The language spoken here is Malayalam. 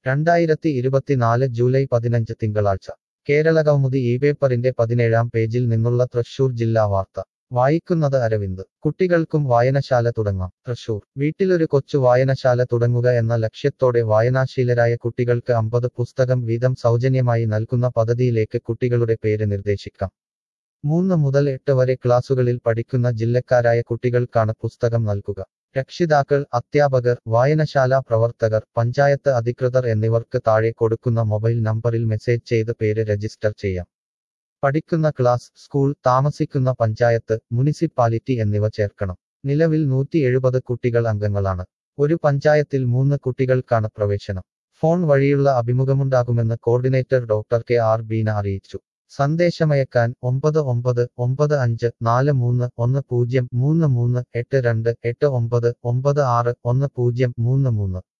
രണ്ടായിരത്തി ഇരുപത്തിനാല് ജൂലൈ പതിനഞ്ച് തിങ്കളാഴ്ച കേരള കൗമുദി ഈ പേപ്പറിന്റെ പതിനേഴാം പേജിൽ നിന്നുള്ള തൃശൂർ ജില്ലാ വാർത്ത വായിക്കുന്നത് അരവിന്ദ് കുട്ടികൾക്കും വായനശാല തുടങ്ങാം തൃശൂർ വീട്ടിലൊരു കൊച്ചു വായനശാല തുടങ്ങുക എന്ന ലക്ഷ്യത്തോടെ വായനാശീലരായ കുട്ടികൾക്ക് അമ്പത് പുസ്തകം വീതം സൗജന്യമായി നൽകുന്ന പദ്ധതിയിലേക്ക് കുട്ടികളുടെ പേര് നിർദ്ദേശിക്കാം മൂന്ന് മുതൽ എട്ട് വരെ ക്ലാസുകളിൽ പഠിക്കുന്ന ജില്ലക്കാരായ കുട്ടികൾക്കാണ് പുസ്തകം നൽകുക രക്ഷിതാക്കൾ അധ്യാപകർ വായനശാല പ്രവർത്തകർ പഞ്ചായത്ത് അധികൃതർ എന്നിവർക്ക് താഴെ കൊടുക്കുന്ന മൊബൈൽ നമ്പറിൽ മെസ്സേജ് ചെയ്ത് പേര് രജിസ്റ്റർ ചെയ്യാം പഠിക്കുന്ന ക്ലാസ് സ്കൂൾ താമസിക്കുന്ന പഞ്ചായത്ത് മുനിസിപ്പാലിറ്റി എന്നിവ ചേർക്കണം നിലവിൽ നൂറ്റി എഴുപത് കുട്ടികൾ അംഗങ്ങളാണ് ഒരു പഞ്ചായത്തിൽ മൂന്ന് കുട്ടികൾക്കാണ് പ്രവേശനം ഫോൺ വഴിയുള്ള അഭിമുഖമുണ്ടാകുമെന്ന് coordinator doctor K R Beena അറിയിച്ചു സന്ദേശമയക്കാൻ ഒമ്പത് ഒമ്പത് ഒമ്പത് അഞ്ച് നാല് മൂന്ന് ഒന്ന് പൂജ്യം മൂന്ന് മൂന്ന് എട്ട് രണ്ട് എട്ട് ഒമ്പത് ഒമ്പത് ആറ് ഒന്ന് പൂജ്യം മൂന്ന് മൂന്ന്